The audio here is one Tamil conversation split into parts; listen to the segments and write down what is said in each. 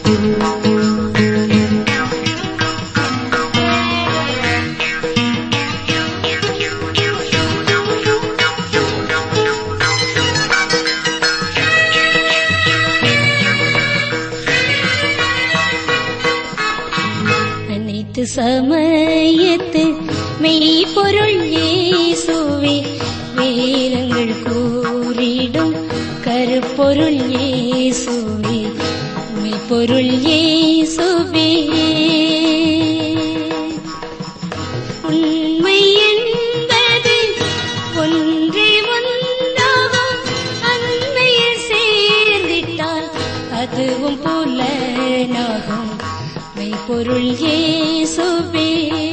அனைத்து சமயத்து மெய்ப்பொருள் இயேசுவே வேதங்கள் கூறிடும் கருப்பொருள் இயேசுவே மெய்ப்பொருள் இயேசுவே உண்மை என்பது ஒன்றே ஒன்றாகும் அண்மையில் சேர்ந்திட்டால் அதுவும் புலனாகும் மெய்ப்பொருள் இயேசுவே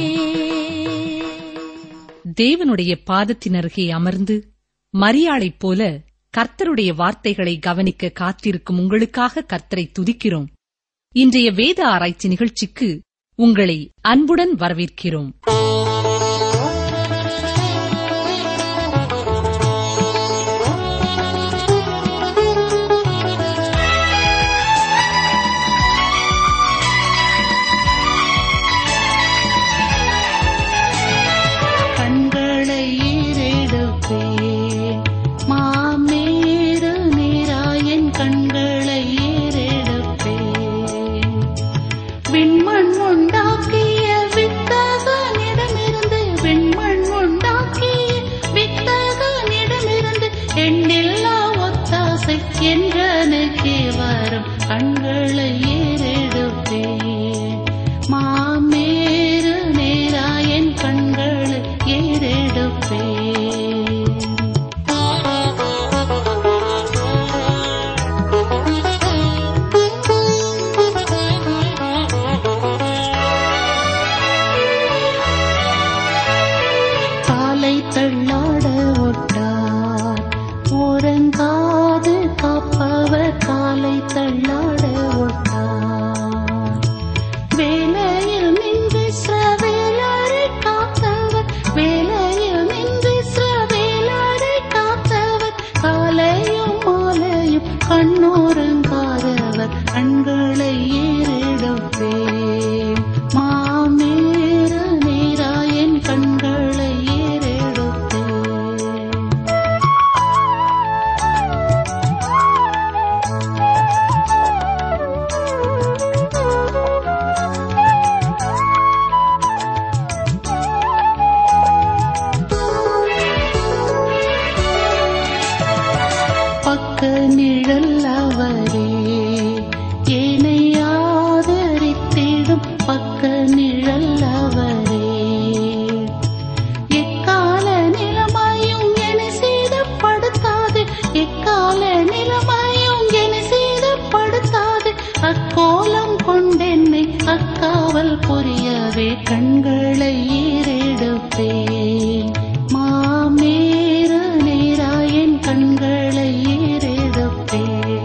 தேவனுடைய பாதத்தின் அருகே அமர்ந்து மரியாளைப் போல கர்த்தருடைய வார்த்தைகளை கவனிக்க காத்திருக்கும் உங்களுக்காக கர்த்தரை துதிக்கிறோம் இன்றைய வேத ஆராய்ச்சி நிகழ்ச்சிக்கு உங்களை அன்புடன் வரவேற்கிறோம் கண்களை ஏறெடுப்பேன் மாமேறு நீராயன் கண்களை ஏறெடுப்பேன் விண்மண் உண்டாக்கிய வித்தகனிடமிருந்து விண்மண் உண்டாக்கிய வித்தகனிடமிருந்து எண்ணில்லா ஒத்தாசை என்றனுக்கே வரும் கண்களை ஏறெடுப்பேன் மாமேறு நேராயன் கண்களை ஏறெடுப்பேன் காலை தள்ளாட ஒட்டார் உறங்காது காப்பவர் காலை தள்ளாட ஒட்டார் வேலையில் நின்று சிறவேலரை காத்தவர் வேலையில் நின்று சிறவேலரை காத்தவர் காலையும் மாலையும் கண்ணோரங்காதவர் கண்களை ஏறெடுப்பேன் மாமேறு நீராயன் கண்களை ஏறெடுப்பேன் பக்க நிழல் அவரே என்னை ஆதரித்திடும் பக்க நிழல் அவரே எக்கால நிலைமையும் என்னை சேதப்படுத்தாது எக்கால நிலைமையும் என்னை சேதப்படுத்தாது அக்கோலம் கொண்டென்னை அக்காவல் புரியவே கண்களை ஏறெடுப்பேன் மாமேறு நேராயன் கண்களை ஏறெடுப்பேன்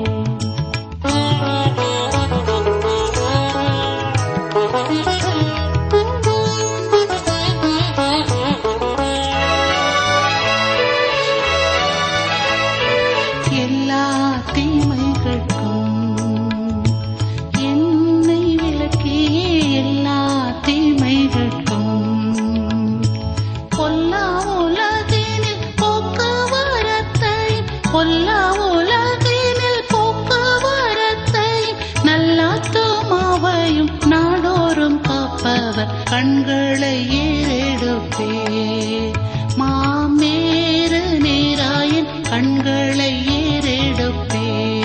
எல்லா தீமைகளுக்கும் என்னை விலக்கியே எல்லா தீமைகளுக்கும் பொல்லா உலகினில் போக்குவரத்தை பொல்லா உலகினில் போக்குவரத்தை நல்லாத்துமாவையும் நாடோறும் காப்பவர் கண்களை ஏறெடுப்பே மாமேறு நேராயன் கண்களை ஏறெடுப்பே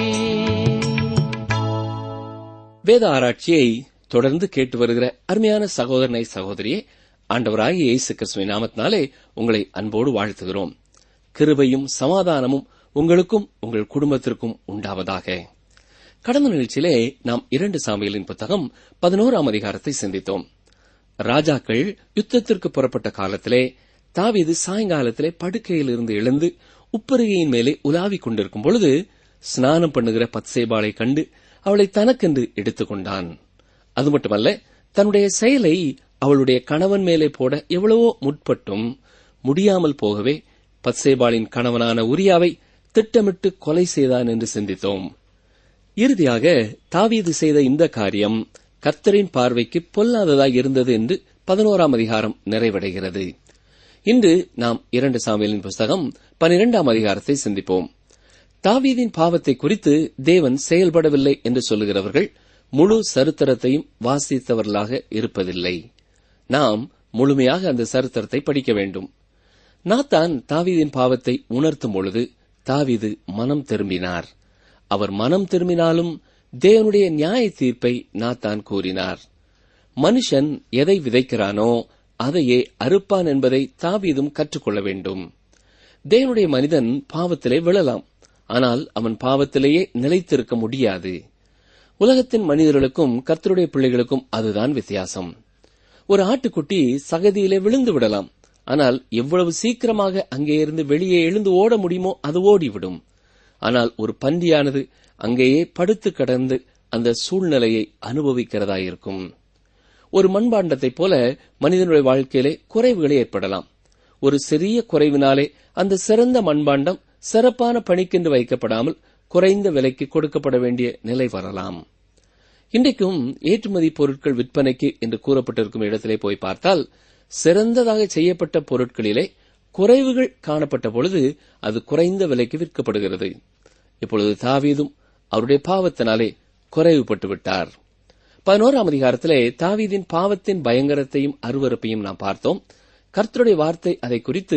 வேத ஆராய்ச்சியை தொடர்ந்து கேட்டு வருகிற அருமையான சகோதரனை சகோதரியே ஆண்டவராகிய இயேசு கிறிஸ்துவின் நாமத்தினாலே உங்களை அன்போடு வாழ்த்துகிறோம் கிருபையும் சமாதானமும் உங்களுக்கும் உங்கள் குடும்பத்திற்கும் உண்டாவதாக கடந்த நிகழ்ச்சியிலே நாம் இரண்டு சாமியலின் புத்தகம் பதினோராம் அதிகாரத்தை சிந்தித்தோம் ராஜாக்கள் யுத்தத்திற்கு புறப்பட்ட காலத்திலே தாவீது சாயங்காலத்திலே படுக்கையில் இருந்து எழுந்து உப்பருகையின் மேலே உலாவிக் கொண்டிருக்கும் பொழுது ஸ்நானம் பண்ணுகிற பத்சேபாளை கண்டு அவளை தனக்கென்று எடுத்துக்கொண்டான் அது மட்டுமல்ல தன்னுடைய செயலை அவளுடைய கணவன் மேலே போட எவ்வளவோ முற்பட்டும் முடியாமல் போகவே பத்சேபாளின் கணவனான உரியாவை திட்டமிட்டு கொலை செய்தான் என்று சிந்தித்தோம் இறுதியாக தாவீது செய்த இந்த காரியம் கர்த்தரின் பார்வைக்கு பொல்லாததாய் இருந்தது என்று பதினோராம் அதிகாரம் நிறைவடைகிறது இன்று நாம் இரண்டு சாமியலின் புஸ்தகம் பனிரெண்டாம் அதிகாரத்தை சிந்திப்போம் தாவீதின் பாவத்தை குறித்து தேவன் செயல்படவில்லை என்று சொல்லுகிறவர்கள் முழு சரித்திரத்தையும் வாசித்தவர்களாக இருப்பதில்லை நாம் முழுமையாக அந்த சரித்திரத்தை படிக்க வேண்டும் நாத்தான் தாவீதின் பாவத்தை உணர்த்தும் பொழுது தாவீது மனம் திரும்பினார் அவர் மனம் திரும்பினாலும் தேவனுடைய நியாய தீர்ப்பை நாத்தான் கூறினார் மனுஷன் எதை விதைக்கிறானோ அதையே அறுப்பான் என்பதை தாவீதும் கற்றுக்கொள்ள வேண்டும் தேவனுடைய மனிதன் பாவத்திலே விழலாம் ஆனால் அவன் பாவத்திலேயே நிலைத்திருக்க முடியாது உலகத்தின் மனிதர்களுக்கும் கர்த்தருடைய பிள்ளைகளுக்கும் அதுதான் வித்தியாசம் ஒரு ஆட்டுக்குட்டி சகதியிலே விழுந்து விடலாம் ஆனால் எவ்வளவு சீக்கிரமாக அங்கே இருந்து வெளியே எழுந்து ஓட முடியுமோ அது ஓடிவிடும் ஆனால் ஒரு பன்றியானது அங்கேயே படுத்து கடந்து அந்த சூழ்நிலையை அனுபவிக்கிறதாயிருக்கும் ஒரு மண்பாண்டத்தைப் போல மனிதனுடைய வாழ்க்கையிலே குறைவுகள் ஏற்படலாம் ஒரு சிறிய குறைவினாலே அந்த சிறந்த மண்பாண்டம் சிறப்பான பணிக்கென்று வைக்கப்படாமல் குறைந்த விலைக்கு கொடுக்கப்பட வேண்டிய நிலை வரலாம் இன்றைக்கும் ஏற்றுமதி பொருட்கள் விற்பனைக்கு என்று கூறப்பட்டிருக்கும் இடத்திலே போய் பார்த்தால் சிறந்ததாக செய்யப்பட்ட பொருட்களிலே குறைவுகள் காணப்பட்ட பொழுது அது குறைந்த விலைக்கு விற்கப்படுகிறது இப்பொழுது தாவீதும் அவருடைய பாவத்தினாலே குறைவுபட்டு விட்டார் பதினோராம் அதிகாரத்திலே தாவீதின் பாவத்தின் பயங்கரத்தையும் அருவறுப்பையும் நாம் பார்த்தோம் கர்த்தருடைய வார்த்தை அதை குறித்து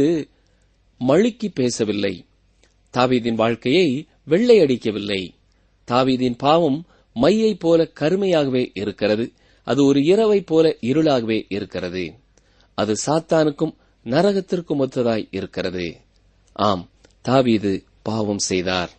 மழுக்கி பேசவில்லை தாவீதின் வாழ்க்கையை வெள்ளையடிக்கவில்லை தாவீதின் பாவம் மையை போல கருமையாகவே இருக்கிறது அது ஒரு இரவை போல இருளாகவே இருக்கிறது அது சாத்தானுக்கும் நரகத்திற்கும் ஒத்ததாய் இருக்கிறது ஆம் தாவீது பாவம் செய்தார்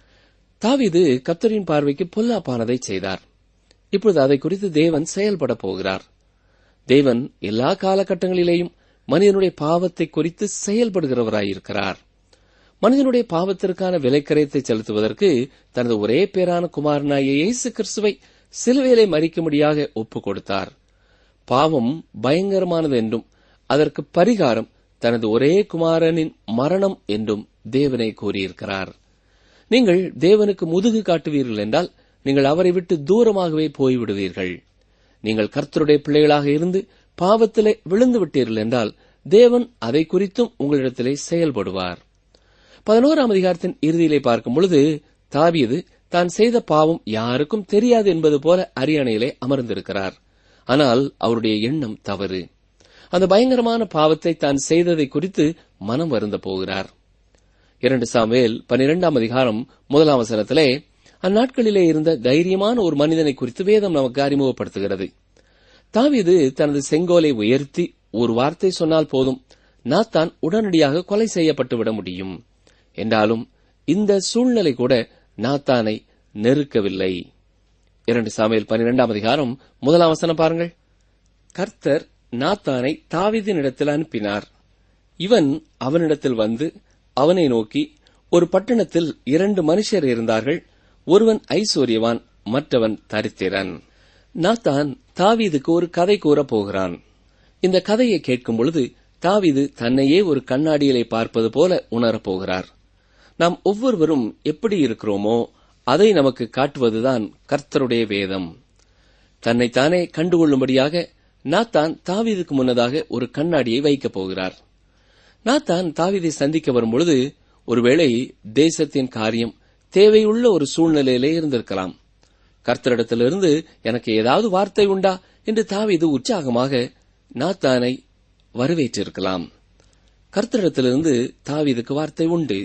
தாவீது கத்தரின் பார்வைக்கு பொல்லாப்பானதை செய்தார் இப்பொழுது அதை குறித்து தேவன் செயல்பட போகிறார் தேவன் எல்லா காலகட்டங்களிலேயும் மனிதனுடைய பாவத்தை குறித்து செயல்படுகிறவராயிருக்கிறார் மனிதனுடைய பாவத்திற்கான விலைக்கரையத்தை செலுத்துவதற்கு தனது ஒரே பேரான குமாரனாய இயேசு கிறிஸ்துவை சிலுவையிலே மறிக்கும்படியாக ஒப்புக் கொடுத்தார் பாவம் பயங்கரமானது என்றும் அதற்கு பரிகாரம் தனது ஒரே குமாரனின் மரணம் என்றும் தேவனை கூறியிருக்கிறார் நீங்கள் தேவனுக்கு முதுகு காட்டுவீர்கள் என்றால் நீங்கள் அவரை விட்டு தூரமாகவே போய்விடுவீர்கள் நீங்கள் கர்த்தருடைய பிள்ளைகளாக இருந்து பாவத்திலே விழுந்து விட்டீர்கள் என்றால் தேவன் அதை குறித்தும் உங்களிடத்திலே செயல்படுவார் பதினோராம் அதிகாரத்தின் இறுதியிலே பார்க்கும் பொழுது தாவீது தான் செய்த பாவம் யாருக்கும் தெரியாது என்பது போல அரியணையிலே அமர்ந்திருக்கிறார் ஆனால் அவருடைய எண்ணம் தவறு அந்த பயங்கரமான பாவத்தை தான் செய்ததை குறித்து மனம் வருந்த போகிறார் இரண்டு சாமுவேல் பனிரெண்டாம் அதிகாரம் முதலாம் வசனத்திலே அந்நாட்களிலே இருந்த தைரியமான ஒரு மனிதனை குறித்து வேதம் நமக்கு அறிமுகப்படுத்துகிறது தாவீது தனது செங்கோலை உயர்த்தி ஒரு வார்த்தை சொன்னால் போதும் நாத்தான் உடனடியாக கொலை செய்யப்பட்டு விட முடியும் என்றாலும் இந்த சூழ்நிலை கூட நாத்தானை நெருக்கவில்லை இரண்டு சாமியல் பனிரெண்டாம் அதிகாரம் முதலாம் வசனம் பாருங்கள் கர்த்தர் நாத்தானை தாவீதின் இடத்தில் அனுப்பினார் இவன் அவனிடத்தில் வந்து அவனை நோக்கி ஒரு பட்டணத்தில் இரண்டு மனுஷர் இருந்தார்கள் ஒருவன் ஐஸ்வர்யவான் மற்றவன் தரித்திரன் நாத்தான் தாவீதுக்கு ஒரு கதை கூறப் போகிறான் இந்த கதையை கேட்கும் பொழுது தாவீது தன்னையே ஒரு கண்ணாடியிலே பார்ப்பது போல உணரப் போகிறார் நாம் ஒவ்வொருவரும் எப்படி இருக்கிறோமோ அதை நமக்கு காட்டுவதுதான் கர்த்தருடைய வேதம் தன்னைத்தானே கண்டுகொள்ளும்படியாக நாத்தான் தாவீதுக்கு முன்னதாக ஒரு கண்ணாடியை வைக்கப் போகிறார் நாத்தான் தாவீதை சந்திக்க வரும்பொழுது ஒருவேளை தேசத்தின் காரியம் தேவையுள்ள ஒரு சூழ்நிலையிலே இருந்திருக்கலாம் கர்த்தரிடத்திலிருந்து எனக்கு ஏதாவது வார்த்தை உண்டா என்று தாவீது உற்சாகமாக நாத்தானை வரவேற்றிருக்கலாம் கர்த்தரிடத்திலிருந்து தாவீதுக்கு வார்த்தை உண்டு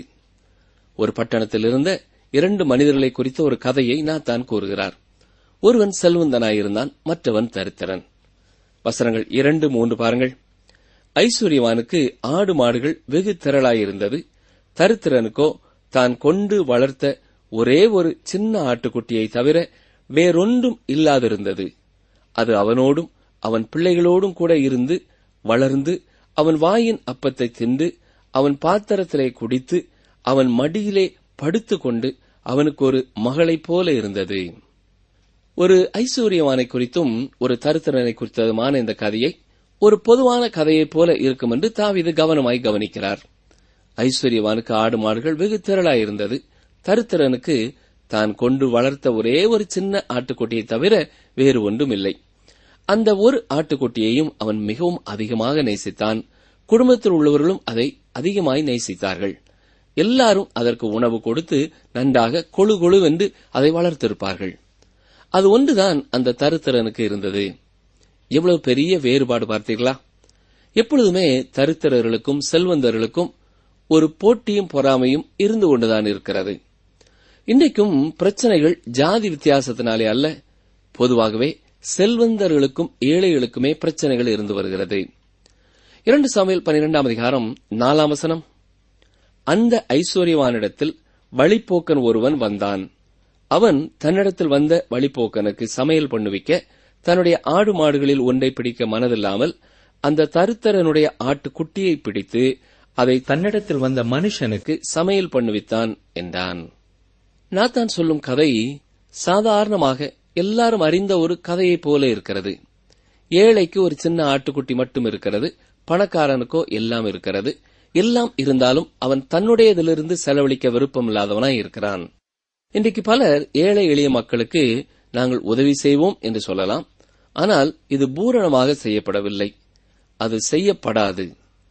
ஒரு பட்டணத்தில் இருந்த இரண்டு மனிதர்களை குறித்த ஒரு கதையை நாத்தான் கூறுகிறார் ஒருவன் செல்வந்தனாயிருந்தான் மற்றவன் தரித்திரன் வசனங்கள் இரண்டு மூன்று பாருங்கள் ஐஸ்வர்யவானுக்கு ஆடு மாடுகள் வெகு திரளாயிருந்தது தரித்திரனுக்கோ தான் கொண்டு வளர்த்த ஒரே ஒரு சின்ன ஆட்டுக்குட்டியை தவிர வேறொன்றும் இல்லாதிருந்தது அது அவனோடும் அவன் பிள்ளைகளோடும் கூட இருந்து வளர்ந்து அவன் வாயின் அப்பத்தை தின்று அவன் பாத்திரத்திலே குடித்து அவன் மடியிலே படுத்துக்கொண்டு அவனுக்கு ஒரு மகளைப் போல இருந்தது ஒரு ஐஸ்வர்யவானை குறித்தும் ஒரு தருத்திரனை குறித்ததுமான இந்த கதையை ஒரு பொதுவான கதையைப் போல இருக்கும் என்று தாவிது கவனமாய் கவனிக்கிறார் ஐஸ்வர்யவானுக்கு ஆடு மாடுகள் வெகு திரளாயிருந்தது தருத்திரனுக்கு தான் கொண்டு வளர்த்த ஒரே ஒரு சின்ன ஆட்டுக்குட்டியை தவிர வேறு ஒன்றும் இல்லை அந்த ஒரு ஆட்டுக்குட்டியையும் அவன் மிகவும் அதிகமாக நேசித்தான் குடும்பத்தில் உள்ளவர்களும் அதை அதிகமாய் நேசித்தார்கள் எல்லாரும் அதற்கு உணவு கொடுத்து நன்றாக கொழு கொழுவென்று அதை வளர்த்திருப்பார்கள் அது ஒன்றுதான் அந்த தருத்திரனுக்கு இருந்தது எவ்வளவு பெரிய வேறுபாடு பார்த்தீர்களா எப்பொழுதுமே தருத்திரர்களுக்கும் செல்வந்தர்களுக்கும் ஒரு போட்டியும் பொறாமையும் இருந்து கொண்டுதான் இருக்கிறது இன்றைக்கும் பிரச்சனைகள் ஜாதி வித்தியாசத்தினாலே அல்ல பொதுவாகவே செல்வந்தர்களுக்கும் ஏழைகளுக்குமே பிரச்சனைகள் இருந்து வருகிறது இரண்டு சாமியில் பனிரெண்டாம் அதிகாரம் நாலாம் வசனம் அந்த ஐஸ்வர்யவானிடத்தில் வழிப்போக்கன் ஒருவன் வந்தான் அவன் தன்னிடத்தில் வந்த வழிப்போக்கனுக்கு சமையல் பண்ணுவிக்க தன்னுடைய ஆடு மாடுகளில் ஒன்றை பிடிக்க மனதில்லாமல் அந்த தருத்தரனுடைய ஆட்டு குட்டியை பிடித்து அதை தன்னிடத்தில் வந்த மனுஷனுக்கு சமையல் பண்ணுவித்தான் என்றான் நாத்தான் சொல்லும் கதை சாதாரணமாக எல்லாரும் அறிந்த ஒரு கதையைப் போல இருக்கிறது ஏழைக்கு ஒரு சின்ன ஆட்டுக்குட்டி மட்டும் இருக்கிறது பணக்காரனுக்கோ எல்லாம் இருக்கிறது எல்லாம் இருந்தாலும் அவன் தன்னுடையதிலிருந்து செலவழிக்க விருப்பம் இல்லாதவனாய் இருக்கிறான் இன்றைக்கு பலர் ஏழை எளிய மக்களுக்கு நாங்கள் உதவி செய்வோம் என்று சொல்லலாம் ஆனால் இது பூரணமாக செய்யப்படவில்லை அது செய்யப்படாது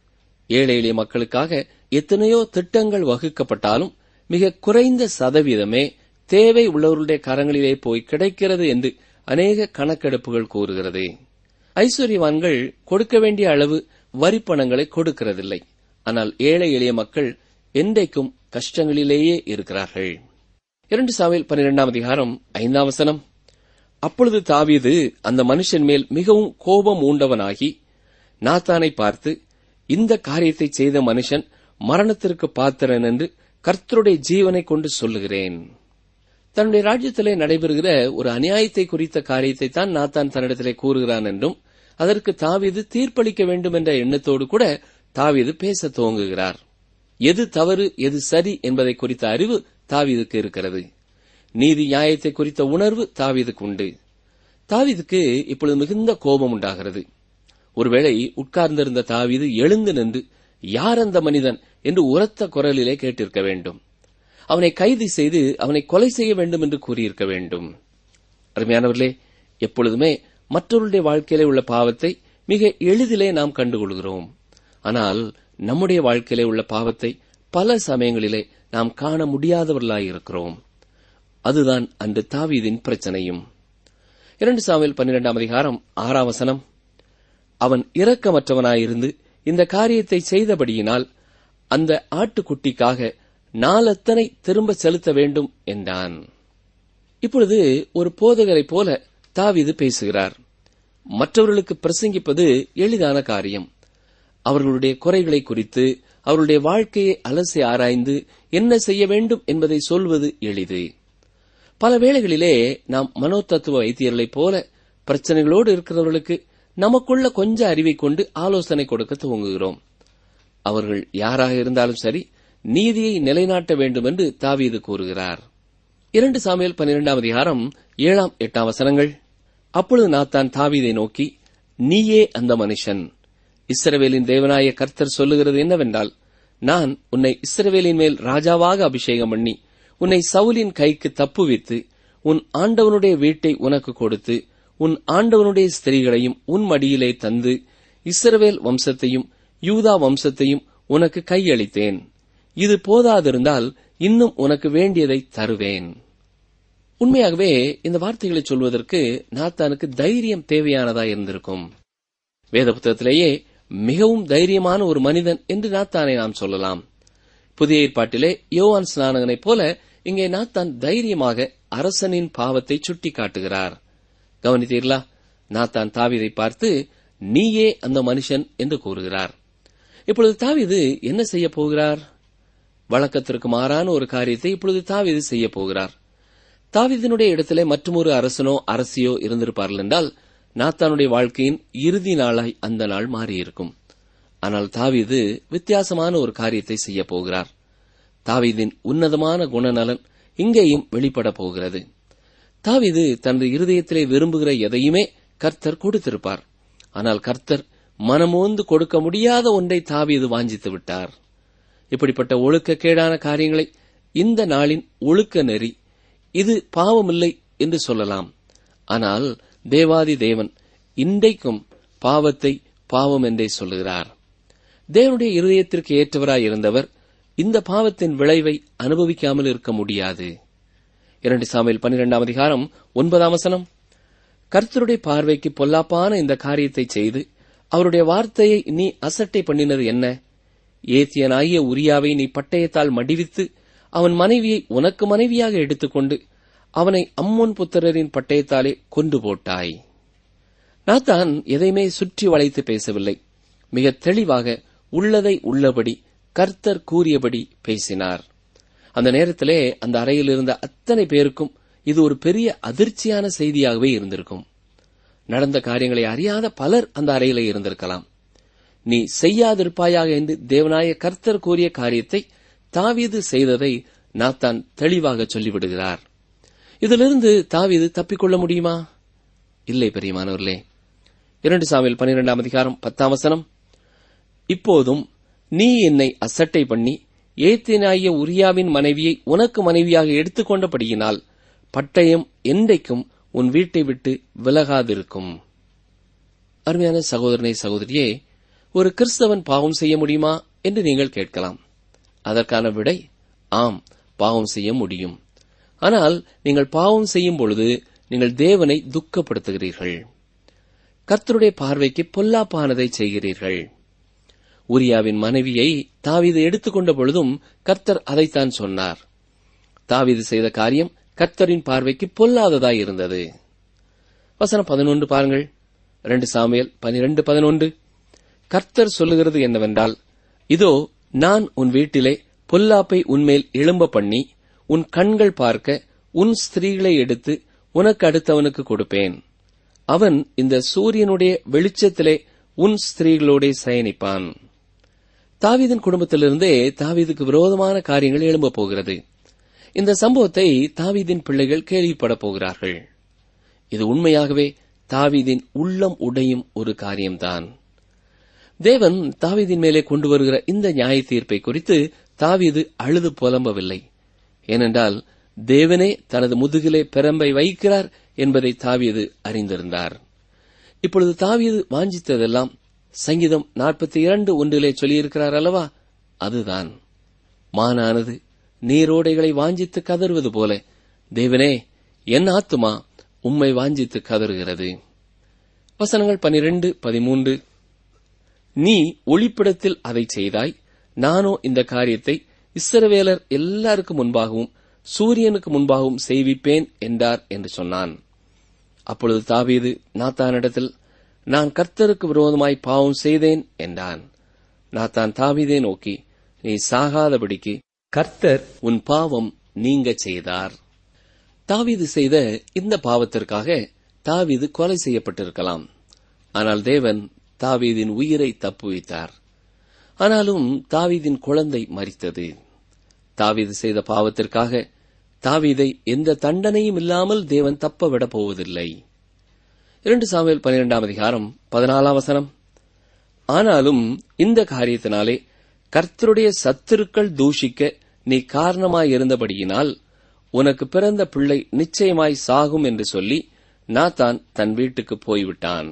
ஏழை எளிய மக்களுக்காக எத்தனையோ திட்டங்கள் வகுக்கப்பட்டாலும் மிக குறைந்த சதவீதமே தேவை உள்ளவர்களுடைய கரங்களிலே போய் கிடைக்கிறது என்று அநேக கணக்கெடுப்புகள் கூறுகிறது ஐஸ்வர்யவான்கள் கொடுக்க வேண்டிய அளவு வரிப்பணங்களை கொடுக்கிறதில்லை ஆனால் ஏழை எளிய மக்கள் என்றைக்கும் கஷ்டங்களிலேயே இருக்கிறார்கள் இரண்டு சாவில் பன்னிரெண்டாம் அதிகாரம் ஐந்தாம் வசனம் அப்பொழுது தாவீது அந்த மனுஷன் மேல் மிகவும் கோபம் ஊண்டவனாகி நாத்தானை பார்த்து இந்த காரியத்தை செய்த மனுஷன் மரணத்திற்கு பாத்திரன் என்று கர்த்தருடைய ஜீவனை கொண்டு சொல்லுகிறேன் தன்னுடைய ராஜ்யத்திலே நடைபெறுகிற ஒரு அநியாயத்தை குறித்த காரியத்தை தான் நாத்தான் தன்னிடத்திலே கூறுகிறான் என்றும் அதற்கு தாவீது தீர்ப்பளிக்க வேண்டும் என்ற எண்ணத்தோடு கூட தாவீது பேச துவங்குகிறார் எது தவறு எது சரி என்பதை குறித்த அறிவு தாவீதுக்கு இருக்கிறது நீதி நியாயத்தை குறித்த உணர்வு தாவீதுக்கு உண்டு தாவீதுக்கு இப்பொழுது மிகுந்த கோபம் உண்டாகிறது ஒருவேளை உட்கார்ந்திருந்த தாவீது எழுந்து நின்று யார் அந்த மனிதன் என்று உரத்த குரலிலே கேட்டிருக்க வேண்டும் அவனை கைது செய்து அவனை கொலை செய்ய வேண்டும் என்று கூறியிருக்க வேண்டும் அருமையானவர்களே எப்பொழுதுமே மற்றவருடைய வாழ்க்கையிலே உள்ள பாவத்தை மிக எளிதிலே நாம் கண்டுகொள்கிறோம் ஆனால் நம்முடைய வாழ்க்கையிலே உள்ள பாவத்தை பல சமயங்களிலே நாம் காண முடியாதவர்களாயிருக்கிறோம் அதுதான் அன்று தாவீதின் பிரச்சனையும் இரண்டு சாமியில் பன்னிரெண்டாம் அதிகாரம் ஆறாம் வசனம் அவன் இரக்கமற்றவனாயிருந்து இந்த காரியத்தை செய்தபடியினால் அந்த ஆட்டுக்குட்டிக்காக நாலத்தனை திரும்ப செலுத்த வேண்டும் என்றான் இப்பொழுது ஒரு போதகரைப் போல தாவீது பேசுகிறார் மற்றவர்களுக்கு பிரசங்கிப்பது எளிதான காரியம் அவர்களுடைய குறைகளை குறித்து அவர்களுடைய வாழ்க்கையை அலசி ஆராய்ந்து என்ன செய்ய வேண்டும் என்பதை சொல்வது எளிது பல வேளைகளிலே நாம் மனோதத்துவ வைத்தியர்களைப் போல பிரச்சனைகளோடு இருக்கிறவர்களுக்கு நமக்குள்ள கொஞ்ச அறிவை கொண்டு ஆலோசனை கொடுக்க துவங்குகிறோம் அவர்கள் யாராக இருந்தாலும் சரி நீதியை நிலைநாட்ட வேண்டும் என்று தாவீது கூறுகிறார் இரண்டு சாமியல் பன்னிரெண்டாம் அதிகாரம் ஏழாம் எட்டாம் வசனங்கள் அப்பொழுது நாத்தான் தாவீதை நோக்கி நீயே அந்த மனுஷன் இஸ்ரவேலின் தேவனாய கர்த்தர் சொல்லுகிறது என்னவென்றால் நான் உன்னை இஸ்ரவேலின் மேல் ராஜாவாக அபிஷேகம் பண்ணி உன்னை சவுலின் கைக்கு தப்புவித்து உன் ஆண்டவனுடைய வீட்டை உனக்கு கொடுத்து உன் ஆண்டவனுடைய ஸ்திரீகளையும் உன் மடியிலே தந்து இஸ்ரவேல் வம்சத்தையும் யூதா வம்சத்தையும் உனக்கு கையளித்தேன் இது போதாதிருந்தால் இன்னும் உனக்கு வேண்டியதை தருவேன் உண்மையாகவே இந்த வார்த்தைகளை சொல்வதற்கு நாத்தானுக்கு தைரியம் தேவையானதா இருந்திருக்கும் வேத புத்தகத்திலேயே மிகவும் தைரியமான ஒரு மனிதன் என்று நாத்தானை நாம் சொல்லலாம் புதிய ஏற்பாட்டிலே யோவான் ஸ்நானகனைப் போல இங்கே நாத்தான் தைரியமாக அரசனின் பாவத்தை சுட்டி காட்டுகிறார் கவனித்தீர்களா நாத்தான் தாவீதை பார்த்து நீயே அந்த மனுஷன் என்று கூறுகிறார் இப்பொழுது தாவீது என்ன செய்ய போகிறார் வழக்கத்திற்கு மாறான ஒரு காரியத்தை இப்பொழுது தாவீது செய்ய போகிறார் தாவீதினுடைய இடத்திலே மற்றொரு அரசனோ அரசியோ இருந்திருப்பார்கள் என்றால் நாத்தானுடைய வாழ்க்கையின் இறுதி நாளாய் அந்த நாள் மாறியிருக்கும் ஆனால் தாவீது வித்தியாசமான ஒரு காரியத்தை செய்ய போகிறார் தாவீதின் உன்னதமான குணநலன் இங்கேயும் வெளிப்பட போகிறது தாவீது தனது இருதயத்திலே விரும்புகிற எதையுமே கர்த்தர் கொடுத்திருப்பார் ஆனால் கர்த்தர் மனமோந்து கொடுக்க முடியாத ஒன்றை தாவீது வாஞ்சித்து விட்டார் இப்படிப்பட்ட ஒழுக்கக்கேடான காரியங்களை இந்த நாளின் ஒழுக்க நெறி இது பாவமில்லை என்று சொல்லலாம் ஆனால் தேவாதி தேவன் இன்றைக்கும் பாவத்தை பாவம் என்றே சொல்லுகிறார் தேவனுடைய இருதயத்திற்கு ஏற்றவராய் இருந்தவர் இந்த பாவத்தின் விளைவை அனுபவிக்காமல் இருக்க முடியாது இரண்டு சாமியில் பன்னிரெண்டாம் அதிகாரம் ஒன்பதாம் வசனம் கர்த்தருடைய பார்வைக்கு பொல்லாப்பான இந்த காரியத்தை செய்து அவருடைய வார்த்தையை நீ அசட்டை பண்ணினது என்ன ஏத்தியனாகிய உரியாவை நீ பட்டயத்தால் மடிவித்து அவன் மனைவியை உனக்கு மனைவியாக எடுத்துக்கொண்டு அவனை அம்மோன் புத்திரரின் பட்டயத்தாலே கொண்டு போட்டாய் நாத்தான் எதையுமே சுற்றி வளைத்து பேசவில்லை மிக தெளிவாக உள்ளதை உள்ளபடி கர்த்தர் கூறியபடி பேசினார் அந்த நேரத்திலே அந்த அறையில் இருந்த அத்தனை பேருக்கும் இது ஒரு பெரிய அதிர்ச்சியான செய்தியாகவே இருந்திருக்கும் நடந்த காரியங்களை அறியாத பலர் அந்த அறையிலே இருந்திருக்கலாம் நீ செய்யாதிருப்பாயாக என்று தேவனாய கர்த்தர் கூறிய காரியத்தை தாவீது செய்ததை நாத்தான் தெளிவாக சொல்லிவிடுகிறார் இதிலிருந்து தாவீது தப்பிக்கொள்ள முடியுமா இல்லை பெரியமானவர்களே இரண்டு சாமியில் பன்னிரெண்டாம் அதிகாரம் பத்தாம் வசனம் இப்போதும் நீ என்னை அசட்டை பண்ணி ஏத்தினாகிய உரியாவின் மனைவியை உனக்கு மனைவியாக எடுத்துக்கொண்டபடியினால் பட்டயம் என்றைக்கும் உன் வீட்டை விட்டு விலகாதிருக்கும் அருமையான சகோதரனை சகோதரியே ஒரு கிறிஸ்தவன் பாவம் செய்ய முடியுமா என்று நீங்கள் கேட்கலாம் அதற்கான விடை ஆம் பாவம் செய்ய முடியும் ஆனால் நீங்கள் பாவம் செய்யும் பொழுது நீங்கள் தேவனை துக்கப்படுத்துகிறீர்கள் கர்த்தருடைய பார்வைக்கு பொல்லாப்பானதை செய்கிறீர்கள் உரியாவின் மனைவியை தாவீது எடுத்துக்கொண்ட பொழுதும் கர்த்தர் அதைத்தான் சொன்னார் தாவீது செய்த காரியம் கர்த்தரின் பார்வைக்கு பொல்லாததாய் இருந்தது வசனம் பதினொன்று பாருங்கள் ரெண்டு சாமியல் பனிரெண்டு பதினொன்று கர்த்தர் சொல்லுகிறது என்னவென்றால் இதோ நான் உன் வீட்டிலே பொல்லாப்பை உன்மேல் எழும்ப பண்ணி உன் கண்கள் பார்க்க உன் ஸ்திரீகளை எடுத்து உனக்கு அடுத்தவனுக்கு கொடுப்பேன் அவன் இந்த சூரியனுடைய வெளிச்சத்திலே உன் ஸ்திரீகளோட சயனிப்பான் தாவீதின் குடும்பத்திலிருந்தே தாவீதுக்கு விரோதமான காரியங்கள் எழும்பப் போகிறது இந்த சம்பவத்தை தாவீதின் பிள்ளைகள் கேள்விப்படப் போகிறார்கள் இது உண்மையாகவே தாவீதின் உள்ளம் உடையும் ஒரு காரியம்தான் தேவன் தாவீதின் மேலே கொண்டு வருகிற இந்த நியாய தீர்ப்பை குறித்து தாவீது அழுது புலம்பவில்லை ஏனென்றால் தேவனே தனது முதுகிலே பெரம்பை வைக்கிறார் என்பதை தாவீது அறிந்திருந்தார் இப்பொழுது தாவீது வாஞ்சித்ததெல்லாம் சங்கீதம் நாற்பத்தி இரண்டு ஒன்றிலே சொல்லியிருக்கிறார் அல்லவா அதுதான் மானானது நீரோடைகளை வாஞ்சித்து கதறுவது போல தேவனே என் ஆத்துமா உம்மை வாஞ்சித்து கதறுகிறது வசனங்கள் பனிரெண்டு பதிமூன்று நீ ஒளிப்பிடத்தில் அதை செய்தாய் நானோ இந்த காரியத்தை இஸ்ரவேலர் எல்லாருக்கும் முன்பாகவும் சூரியனுக்கு முன்பாகவும் செய்விப்பேன் என்றார் என்று சொன்னான் அப்பொழுது தாவீது நாத்தானிடத்தில் நான் கர்த்தருக்கு விரோதமாய் பாவம் செய்தேன் என்றான் நாத்தான் தாவீதை நோக்கி நீ சாகாதபடிக்கு கர்த்தர் உன் பாவம் நீங்க செய்தார் தாவீது செய்த இந்த பாவத்திற்காக தாவீது கொலை செய்யப்பட்டிருக்கலாம் ஆனால் தேவன் தாவீதின் உயிரை தப்புவித்தார் ஆனாலும் தாவீதின் குழந்தை மரித்தது தாவீது செய்த பாவத்திற்காக தாவீதை எந்த தண்டனையும் இல்லாமல் தேவன் தப்ப விடப் போவதில்லை இரண்டு சாமியல் பனிரெண்டாம் அதிகாரம் பதினாலாம் வசனம் ஆனாலும் இந்த காரியத்தினாலே கர்த்தருடைய சத்துருக்கள் தூஷிக்க நீ காரணமாயிருந்தபடியினால் உனக்கு பிறந்த பிள்ளை நிச்சயமாய் சாகும் என்று சொல்லி நாத்தான் தன் வீட்டுக்கு போய்விட்டான்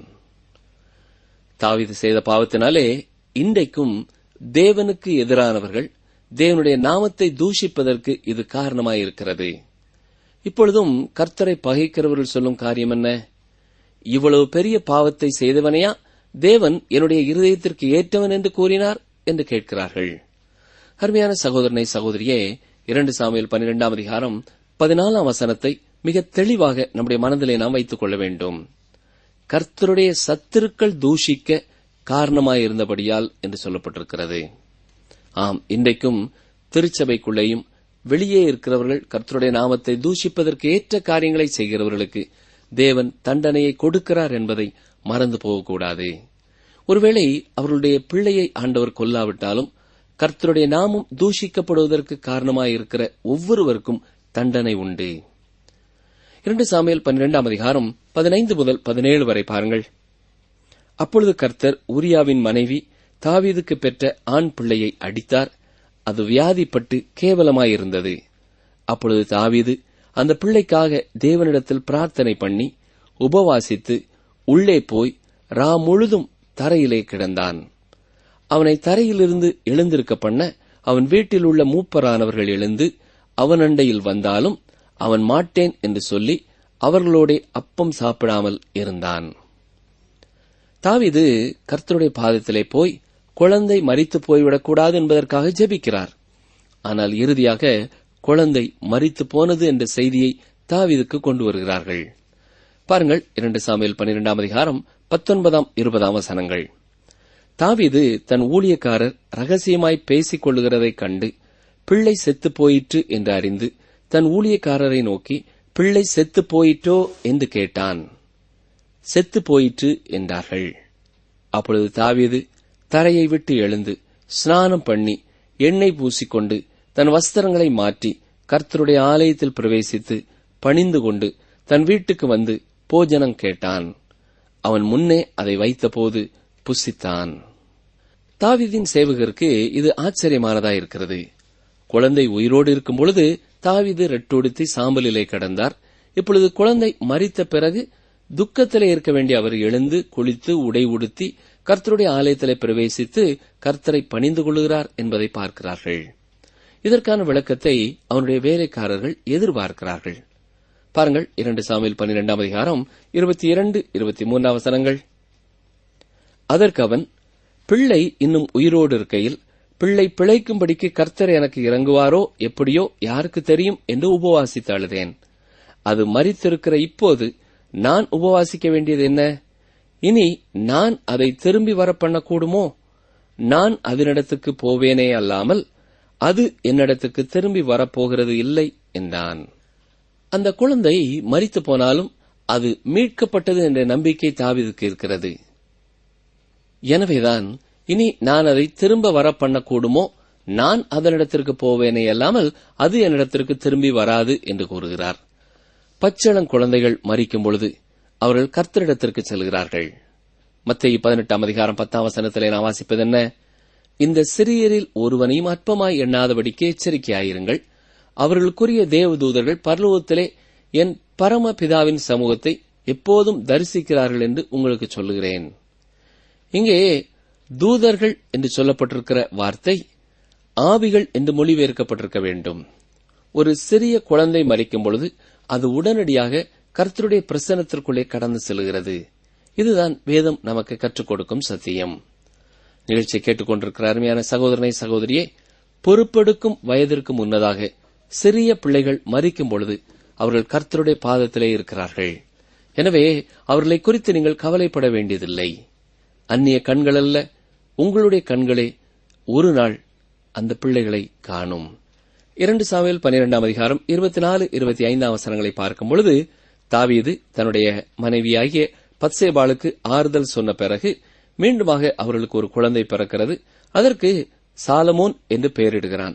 தாவீது செய்த பாவத்தினாலே இன்றைக்கும் தேவனுக்கு எதிரானவர்கள் தேவனுடைய நாமத்தை தூஷிப்பதற்கு இது காரணமாயிருக்கிறது இப்பொழுதும் கர்த்தரை பகைக்கிறவர்கள் சொல்லும் காரியம் என்ன இவ்வளவு பெரிய பாவத்தை செய்தவனையா தேவன் என்னுடைய இருதயத்திற்கு ஏற்றவன் என்று கூறினார் என்று கேட்கிறார்கள் அருமையான சகோதரனை சகோதரியே இரண்டு சாமியில் பன்னிரெண்டாம் அதிகாரம் பதினாலாம் வசனத்தை மிக தெளிவாக நம்முடைய மனதிலே நாம் வைத்துக் கொள்ள வேண்டும் கர்த்தருடைய சத்துருக்கள் தூஷிக்க காரணமாயிருந்தபடியால் என்று சொல்லப்பட்டிருக்கிறது ஆம் இன்றைக்கும் திருச்சபைக்குள்ளேயும் வெளியே இருக்கிறவர்கள் கர்த்தருடைய நாமத்தை தூஷிப்பதற்கு ஏற்ற காரியங்களை செய்கிறவர்களுக்கு தேவன் தண்டனையை கொடுக்கிறார் என்பதை மறந்து போகக்கூடாது ஒருவேளை அவர்களுடைய பிள்ளையை ஆண்டவர் கொல்லாவிட்டாலும் கர்த்தருடைய நாமம் தூஷிக்கப்படுவதற்கு காரணமாயிருக்கிற ஒவ்வொருவருக்கும் தண்டனை உண்டு இரண்டு சாமியல் பன்னிரெண்டாம் அதிகாரம் பதினைந்து முதல் பதினேழு வரை பாருங்கள் அப்பொழுது கர்த்தர் உரியாவின் மனைவி தாவீதுக்கு பெற்ற ஆண் பிள்ளையை அடித்தார் அது வியாதிப்பட்டு கேவலமாயிருந்தது அப்பொழுது தாவீது அந்த பிள்ளைக்காக தேவனிடத்தில் பிரார்த்தனை பண்ணி உபவாசித்து உள்ளே போய் ரா முழுதும் தரையிலே கிடந்தான் அவனை தரையிலிருந்து எழுந்திருக்க பண்ண அவன் வீட்டில் உள்ள மூப்பரானவர்கள் எழுந்து அவன் அண்டையில் வந்தாலும் அவன் மாட்டேன் என்று சொல்லி அவர்களோட அப்பம் சாப்பிடாமல் இருந்தான் தாவிது கர்த்தருடைய பாதத்திலே போய் குழந்தை மரித்து போய்விடக்கூடாது என்பதற்காக ஜெபிக்கிறார் ஆனால் இறுதியாக குழந்தை மரித்து போனது என்ற செய்தியை தாவிதுக்கு கொண்டு வருகிறார்கள் பாருங்கள் இரண்டு சாமியில் பன்னிரெண்டாம் அதிகாரம் பத்தொன்பதாம் இருபதாம் வசனங்கள் தாவிது தன் ஊழியக்காரர் ரகசியமாய் பேசிக் கொள்ளுகிறதைக் கண்டு பிள்ளை செத்துப் போயிற்று என்று அறிந்து தன் ஊழியக்காரரை நோக்கி பிள்ளை செத்துப் போயிற்றோ என்று கேட்டான் செத்துப் போயிற்று என்றார்கள் அப்பொழுது தாவீது தரையை விட்டு எழுந்து ஸ்நானம் பண்ணி எண்ணெய் பூசிக்கொண்டு தன் வஸ்திரங்களை மாற்றி கர்த்தருடைய ஆலயத்தில் பிரவேசித்து பணிந்து கொண்டு தன் வீட்டுக்கு வந்து போஜனம் கேட்டான் அவன் முன்னே அதை வைத்தபோது புசித்தான் தாவீதின் சேவகருக்கு இது ஆச்சரியமானதா இருக்கிறது குழந்தை உயிரோடு இருக்கும் பொழுது தாவீது ரெட்டொடுத்தி சாம்பலிலே கடந்தார் இப்பொழுது குழந்தை மரித்த பிறகு துக்கத்திலே இருக்க வேண்டிய அவர் எழுந்து குளித்து உடை உடுத்தி கர்த்தருடைய ஆலயத்திலே பிரவேசித்து கர்த்தரை பணிந்து கொள்கிறார் என்பதை பார்க்கிறார்கள் இதற்கான விளக்கத்தை அவனுடைய வேலைக்காரர்கள் எதிர்பார்க்கிறார்கள் பாருங்கள் இரண்டு சாமியில் பன்னிரெண்டாம் அதிகாரம் இருபத்தி இரண்டு இருபத்தி மூன்றாம் வசனங்கள் அதற்கு அவன் பிள்ளை இன்னும் உயிரோடு இருக்கையில் பிள்ளை பிழைக்கும்படிக்கு கர்த்தர் எனக்கு இறங்குவாரோ எப்படியோ யாருக்கு தெரியும் என்று உபவாசித்து அழுதேன் அது மறித்திருக்கிற இப்போது நான் உபவாசிக்க வேண்டியது என்ன இனி நான் அதை திரும்பி வர பண்ணக்கூடுமோ நான் அதனிடத்துக்கு போவேனே அல்லாமல் அது என்னிடத்துக்கு திரும்பி வரப்போகிறது இல்லை என்றான் அந்த குழந்தை மரித்து போனாலும் அது மீட்கப்பட்டது என்ற நம்பிக்கை தாவிதுக்கு இருக்கிறது எனவேதான் இனி நான் அதை திரும்ப வர பண்ணக்கூடுமோ நான் அதனிடத்திற்கு போவேனே அல்லாமல் அது என்னிடத்திற்கு திரும்பி வராது என்று கூறுகிறார் பச்சளம் குழந்தைகள் மறிக்கும் பொழுது அவர்கள் கர்த்தரிடத்திற்கு செல்கிறார்கள் மத்திய பதினெட்டாம் அதிகாரம் பத்தாம் வசனத்திலே நான் வாசிப்பது என்ன இந்த சிறியரில் ஒருவனையும் அற்பமாய் எண்ணாதபடிக்கு எச்சரிக்கையாயிருங்கள் அவர்களுக்குரிய தேவதூதர்கள் பரலோகத்திலே என் பரம பிதாவின் சமூகத்தை எப்போதும் தரிசிக்கிறார்கள் என்று உங்களுக்கு சொல்லுகிறேன் இங்கே தூதர்கள் என்று சொல்லப்பட்டிருக்கிற வார்த்தை ஆவிகள் என்று மொழிபெயர்க்கப்பட்டிருக்க வேண்டும் ஒரு சிறிய குழந்தை மறிக்கும் பொழுது அது உடனடியாக கர்த்தருடைய பிரசனத்திற்குள்ளே கடந்து செல்கிறது இதுதான் வேதம் நமக்கு கற்றுக் கொடுக்கும் சத்தியம் நிகழ்ச்சியை கேட்டுக்கொண்டிருக்கிற அருமையான சகோதரனை சகோதரியே பொறுப்பெடுக்கும் வயதிற்கு முன்னதாக சிறிய பிள்ளைகள் மறிக்கும் பொழுது அவர்கள் கர்த்தருடைய பாதத்திலே இருக்கிறார்கள் எனவே அவர்களை குறித்து நீங்கள் கவலைப்பட வேண்டியதில்லை அந்நிய கண்கள் அல்ல உங்களுடைய கண்களே ஒரு நாள் அந்த பிள்ளைகளை காணும் இரண்டு சாமியில் பனிரெண்டாம் அதிகாரம் இருபத்தி நாலு இருபத்தி ஐந்தாம் அவசரங்களை பார்க்கும் பொழுது தாவீது தன்னுடைய மனைவியாகிய பத்சேபாளுக்கு ஆறுதல் சொன்ன பிறகு மீண்டுமாக அவர்களுக்கு ஒரு குழந்தை பிறக்கிறது அதற்கு சாலமோன் என்று பெயரிடுகிறான்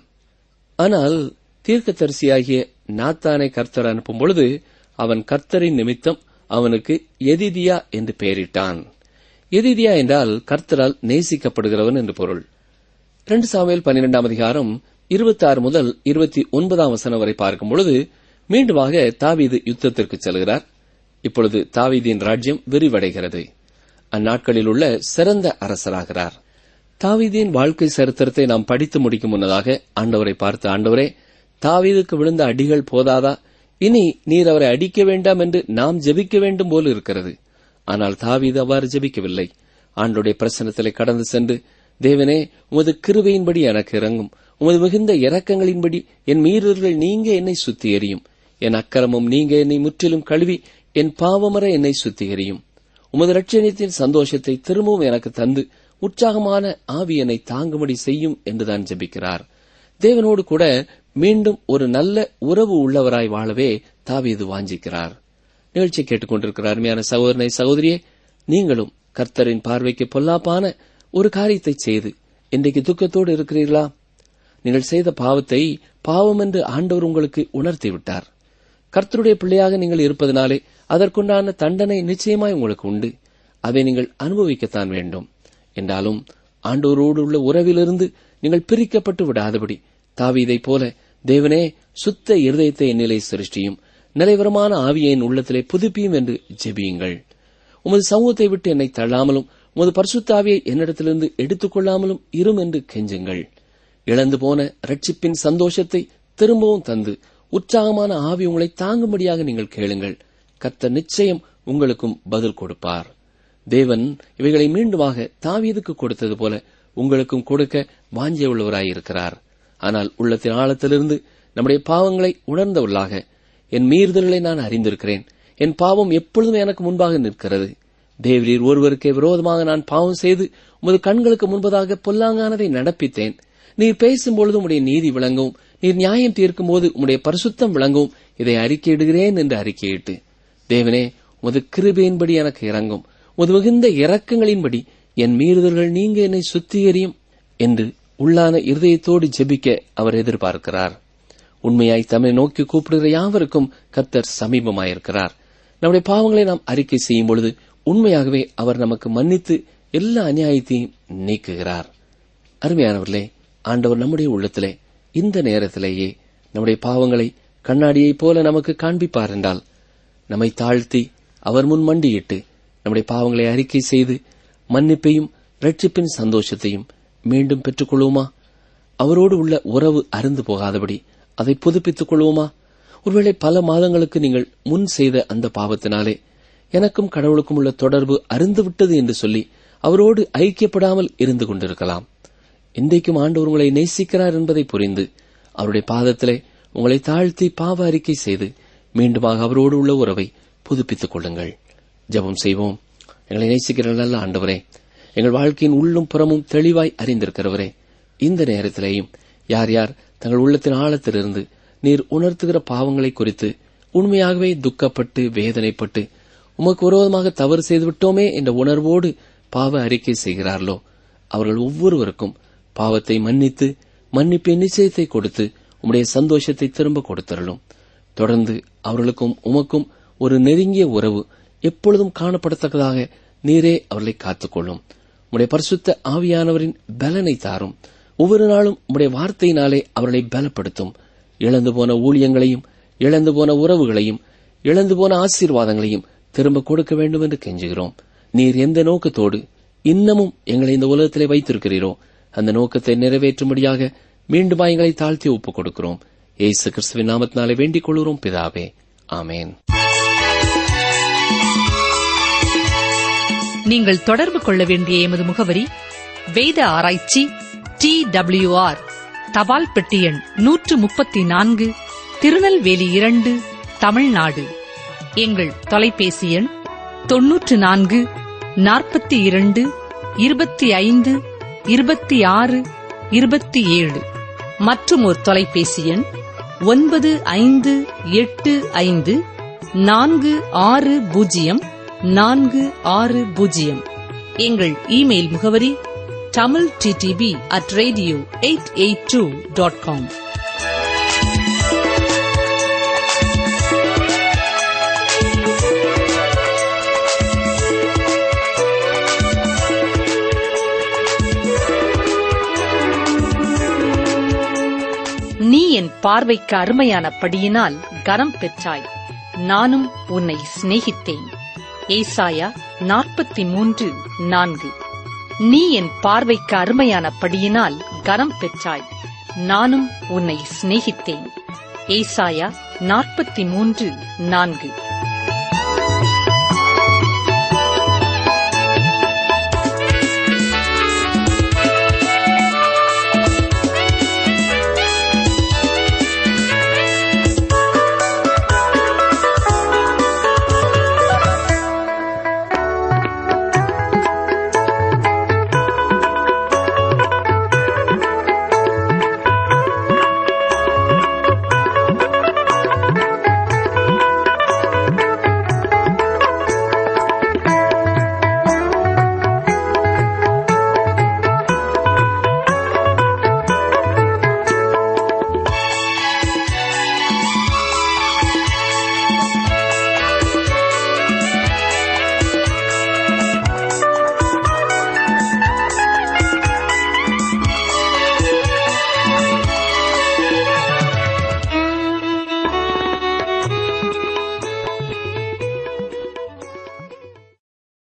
ஆனால் தீர்க்கதரிசியாகிய நாத்தானை கர்த்தர் அனுப்பும் பொழுது அவன் கர்த்தரின் நிமித்தம் அவனுக்கு எதிதியா என்று பெயரிட்டான் எதிதியா என்றால் கர்த்தரால் நேசிக்கப்படுகிறவன் என்று பொருள் இரண்டு சாமியில் பன்னிரெண்டாம் அதிகாரம் இருபத்தி ஆறு முதல் இருபத்தி ஒன்பதாம் வசனம் வரை பார்க்கும் பொழுது மீண்டுமாக தாவீது யுத்தத்திற்கு செல்கிறார் இப்பொழுது தாவீதின் ராஜ்யம் விரிவடைகிறது அந்நாட்களில் உள்ள சிறந்த அரசராகிறார் தாவீதின் வாழ்க்கை சரித்திரத்தை நாம் படித்து முடிக்கும் முன்னதாக ஆண்டவரை பார்த்து ஆண்டவரே தாவீதுக்கு விழுந்த அடிகள் போதாதா இனி நீர் அவரை அடிக்க வேண்டாம் என்று நாம் ஜெபிக்க வேண்டும் போல இருக்கிறது ஆனால் தாவீது அவ்வாறு ஜெபிக்கவில்லை ஆண்டுடைய பிரசனத்திலே கடந்து சென்று தேவனே உமது கிருபையின்படி எனக்கு இறங்கும் உமது மிகுந்த இரக்கங்களின்படி என் மீறல்கள் நீங்க என்னை சுத்திகரியும் என் அக்கிரமம் நீங்க என்னை முற்றிலும் கழுவி என் பாவமர என்னை சுத்திகரியும் உமது ரட்சணியத்தின் சந்தோஷத்தை திரும்பவும் எனக்கு தந்து உற்சாகமான ஆவி என்னை தாங்கும்படி செய்யும் என்றுதான் ஜெபிக்கிறார் தேவனோடு கூட மீண்டும் ஒரு நல்ல உறவு உள்ளவராய் வாழவே தாவீது வாஞ்சிக்கிறார் நிகழ்ச்சி கேட்டுக்கொண்டிருக்கிற அருமையான சகோதரனை சகோதரியே நீங்களும் கர்த்தரின் பார்வைக்கு பொல்லாப்பான ஒரு காரியத்தை செய்து இன்றைக்கு துக்கத்தோடு இருக்கிறீர்களா நீங்கள் செய்த பாவத்தை பாவம் என்று ஆண்டவர் உங்களுக்கு உணர்த்தி விட்டார் கர்த்தருடைய பிள்ளையாக நீங்கள் இருப்பதனாலே அதற்குண்டான தண்டனை நிச்சயமாய் உங்களுக்கு உண்டு அதை நீங்கள் அனுபவிக்கத்தான் வேண்டும் என்றாலும் ஆண்டவரோடு உள்ள உறவிலிருந்து நீங்கள் பிரிக்கப்பட்டு விடாதபடி தாவீதைப் போல தேவனே சுத்த இருதயத்தை என்னிலை சிருஷ்டியும் நிலைவரமான ஆவியை என் உள்ளத்திலே புதுப்பியும் என்று ஜெபியுங்கள் உமது சமூகத்தை விட்டு என்னை தள்ளாமலும் உமது பரிசுத்த ஆவியை என்னிடத்திலிருந்து எடுத்துக் கொள்ளாமலும் இரும் என்று கெஞ்சுங்கள் இழந்து போன ரட்சிப்பின் சந்தோஷத்தை திரும்பவும் தந்து உற்சாகமான ஆவி உங்களை தாங்கும்படியாக நீங்கள் கேளுங்கள் கர்த்தர் நிச்சயம் உங்களுக்கும் பதில் கொடுப்பார் தேவன் இவைகளை மீண்டுமாக தாவீதுக்கு கொடுத்தது போல உங்களுக்கும் கொடுக்க வாஞ்சிய உள்ளவராயிருக்கிறார் ஆனால் உள்ளத்தின் ஆழத்திலிருந்து நம்முடைய பாவங்களை உணர்ந்தவர்களாக என் மீறுதல்களை நான் அறிந்திருக்கிறேன் என் பாவம் எப்பொழுதும் எனக்கு முன்பாக நிற்கிறது தேவரீர் ஒருவருக்கே விரோதமாக நான் பாவம் செய்து உமது கண்களுக்கு முன்பதாக பொல்லாங்கானதை நடப்பித்தேன் நீர் பேசும்பொழுது உம்முடைய நீதி விளங்கவும் நீர் நியாயம் தீர்க்கும் போது உம்முடைய பரிசுத்தம் விளங்கவும் இதை அறிக்கையிடுகிறேன் என்று அறிக்கையிட்டு தேவனே உமது கிருபையின்படி எனக்கு இறங்கும் உமது மிகுந்த இரக்கங்களின்படி என் மீறுதல்கள் நீங்க என்னை சுத்திகரியும் என்று உள்ளான இருதயத்தோடு ஜெபிக்க அவர் எதிர்பார்க்கிறார் உண்மையாய் தம்மை நோக்கி கூப்பிடுகிற யாவருக்கும் கர்த்தர் சமீபமாயிருக்கிறார் நம்முடைய பாவங்களை நாம் அறிக்கை செய்யும் பொழுது உண்மையாகவே அவர் நமக்கு மன்னித்து எல்லா அநியாயத்தையும் நீக்குகிறார் அருமையானவர்களே ஆண்டவர் நம்முடைய உள்ளத்திலே இந்த நேரத்திலேயே நம்முடைய பாவங்களை கண்ணாடியைப் போல நமக்கு காண்பிப்பார் என்றால் நம்மை தாழ்த்தி அவர் முன் மண்டியிட்டு நம்முடைய பாவங்களை அறிக்கை செய்து மன்னிப்பையும் ரட்சிப்பின் சந்தோஷத்தையும் மீண்டும் பெற்றுக்கொள்வோமா அவரோடு உள்ள உறவு அருந்து போகாதபடி அதை புதுப்பித்துக் கொள்வோமா ஒருவேளை பல மாதங்களுக்கு நீங்கள் முன் செய்த அந்த பாவத்தினாலே எனக்கும் கடவுளுக்கும் உள்ள தொடர்பு அருந்துவிட்டது என்று சொல்லி அவரோடு ஐக்கியப்படாமல் இருந்து கொண்டிருக்கலாம் இன்றைக்கும் ஆண்டவர் உங்களை நேசிக்கிறார் என்பதை புரிந்து அவருடைய பாதத்திலே உங்களை தாழ்த்தி பாவ அறிக்கை செய்து மீண்டுமாக அவரோடு உள்ள உறவை புதுப்பித்துக் கொள்ளுங்கள் ஜெபம் செய்வோம் எங்களை நேசிக்கிற நல்ல ஆண்டவரே எங்கள் வாழ்க்கையின் உள்ளும் புறமும் தெளிவாய் அறிந்திருக்கிறவரே இந்த நேரத்திலேயும் யார் யார் தங்கள் உள்ளத்தின் ஆழத்திலிருந்து நீர் உணர்த்துகிற பாவங்களை குறித்து உண்மையாகவே துக்கப்பட்டு வேதனைப்பட்டு உமக்கு விரோதமாக தவறு செய்துவிட்டோமே என்ற உணர்வோடு பாவ அறிக்கை செய்கிறார்களோ அவர்கள் ஒவ்வொருவருக்கும் பாவத்தை மன்னித்து மன்னிப்பின் நிச்சயத்தை கொடுத்து உம்முடைய சந்தோஷத்தை திரும்ப கொடுத்தரலும் தொடர்ந்து அவர்களுக்கும் உமக்கும் ஒரு நெருங்கிய உறவு எப்பொழுதும் காணப்படத்தக்கதாக நீரே அவர்களை காத்துக்கொள்ளும் உம்முடைய பரிசுத்த ஆவியானவரின் பலனை தாரும் ஒவ்வொரு நாளும் உம்முடைய வார்த்தையினாலே அவர்களை பலப்படுத்தும் இழந்து போன ஊழியங்களையும் இழந்து போன உறவுகளையும் இழந்து போன ஆசீர்வாதங்களையும் திரும்ப கொடுக்க வேண்டும் என்று கெஞ்சுகிறோம் நீர் எந்த நோக்கத்தோடு இன்னமும் எங்களை இந்த உலகத்திலே வைத்திருக்கிறீரோ அந்த நோக்கத்தை நிறைவேற்றும்படியாக மீண்டுமா எங்களை தாழ்த்தி ஒப்புக் கொடுக்கிறோம் ஏசு கிறிஸ்துவின் நாமத்தினாலே வேண்டிக் கொள்கிறோம் பிதாவே ஆமேன் நீங்கள் தொடர்பு கொள்ள வேண்டிய எமது முகவரி வேத ஆராய்ச்சி டி ஆர் தபால் பெட்டி எண் நூற்று முப்பத்தி நான்கு திருநெல்வேலி இரண்டு தமிழ்நாடு எங்கள் தொலைபேசி எண் தொன்னூற்று நான்கு நாற்பத்தி இரண்டு இருபத்தி ஐந்து இருபத்தி ஆறு இருபத்தி ஏழு மற்றும் ஒரு தொலைபேசி எண் ஒன்பது ஐந்து எட்டு ஐந்து நான்கு ஆறு பூஜ்ஜியம் நான்கு ஆறு பூஜ்ஜியம் எங்கள் இமெயில் முகவரி Tamil DTP at radio eight eight two dot com நீ என் பார்வைக்கு அருமையானபடியினால் கனம் பெற்றாய் நானும் உன்னை சிநேகித்தேன் ஏசாயா நாற்பத்தி மூன்று நான்கு நீ என் பார்வைக்கு அருமையானபடியினால் கனம் பெற்றாய் நானும் உன்னை சிநேகித்தேன் ஏசாயா நாற்பத்தி மூன்று நான்கு